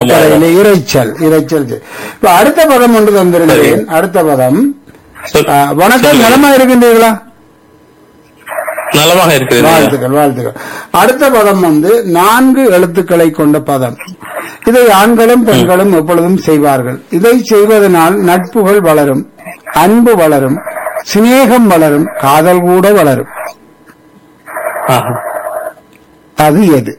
தலையில இரைச்சல் இரைச்சல் இப்ப அடுத்த பதம் ஒன்று தந்திருந்தேன் அடுத்த பதம் சொல்- ஆ, வணக்கம் சொல்லுங்க. நலமா இருக்கின்றீர்களா நலமாக இருக்கிறது ஐயா. வாழ்த்துக்கள் வாழ்த்துக்கள் அடுத்த பதம் வந்து நான்கு எழுத்துக்களை கொண்ட பதம் இதை ஆண்களும் பெண்களும் எப்பொழுதும் செய்வார்கள் இதை செய்வதனால் நட்புகள் வளரும் அன்பு வளரும் சிநேகம் வளரும் காதல் கூட வளரும் ஆஹா. அது எது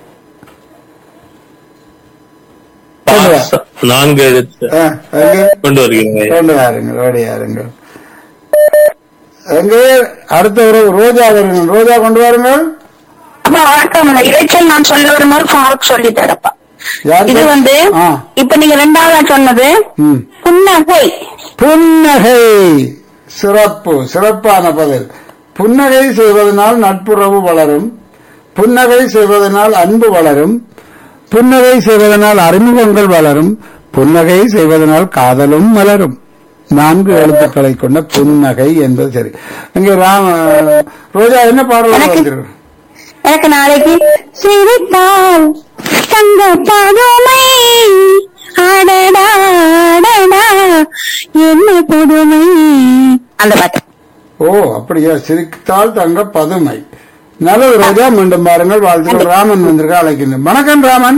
கொண்டு வா. பாச- நான்கு எழுத்து ஆ, எங்கே? கொண்டு வருகிறேன் ஐயா. கொண்டு வாருங்கள் ஓடி வாருங்கள் எங்கே அடுத்த ஒரு ரோஜா வருங்கள் ரோஜா கொண்டு வாருங்கள் அப்பா வணக்கம் இந்த இரைச்சல் நான் சொல்ல வரும்போது ஃபாரூக் சொல்லி தரப்பா யார் இது சொல்- வந்து ஆ. இப்ப நீங்க ரெண்டாவதா சொன்னது ம். புன்னகை புன்னகை சிறப்பு சிறப்பான பதில் புன்னகை செய்வதனால் நட்புறவு வளரும் புன்னகை செய்வதனால் அன்பு வளரும் புன்னகை செய்வதனால் அறிமுகங்கள் வளரும் புன்னகை செய்வதனால் காதலும் மலரும் நான்கு எழுத்துக்களை கொண்ட புன்னகை என்பது சரி இங்கே ராம ரோஜா என்ன பாடல் எனக்கு- வந்திருக்கு எனக்கு நாளைக்கு சிரித்தால் தங்க பதுமை அடடா அடடா என்ன புதுமை அந்த பாட்டு ஓ அப்படியா சிரித்தால் தங்க பதுமை நல்லது ரோஜா மீண்டும் பாருங்கள் வாழ்த்துக்கள் ராமன் வந்திருக்க அழைக்கின்றேன் வணக்கம் ராமன்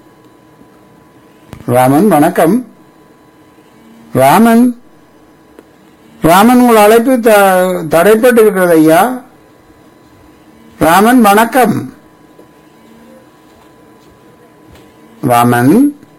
ராமன் வணக்கம் ராமன் ராமன் உங்கள் அழைப்பு த- தடைப்பட்டு இருக்கிறது ஐயா ராமன் வணக்கம் ராமன்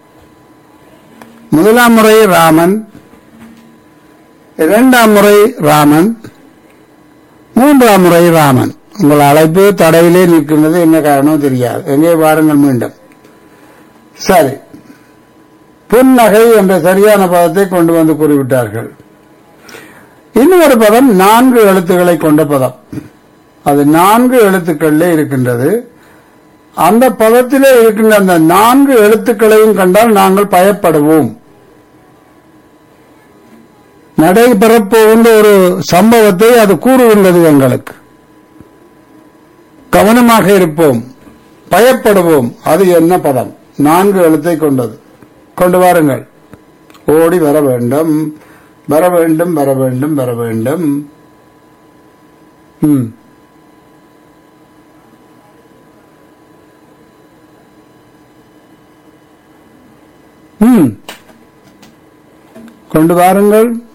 முதலாம் முறை ராமன் இரண்டாம் முறை ராமன் மூன்றாம் முறை ராமன் உங்கள் அழைப்பு தடையிலே நிற்கின்றது என்ன காரணம் தெரியாது எங்கே வாருங்கள் மீண்டும் சரி புன்னகை என்ற சரியான பதத்தை கொண்டு வந்து கூறிவிட்டார்கள் இன்னொரு பதம் நான்கு எழுத்துக்களை கொண்ட பதம் அது நான்கு எழுத்துக்களிலே இருக்கின்றது அந்த பதத்திலே இருக்கின்ற அந்த நான்கு எழுத்துக்களையும் கண்டால் நாங்கள் பயப்படுவோம் நடைபெறப் போகின்ற ஒரு சம்பவத்தை அது கூறுகின்றது எங்களுக்கு கவனமாக இருப்போம் பயப்படுவோம் அது என்ன பதம் நான்கு எழுத்தை கொண்டது கொண்டு வாருங்கள் ஓடி வர வேண்டும் வர வேண்டும் வர வேண்டும் வர வேண்டும் ம் ம் கொண்டு வாருங்கள்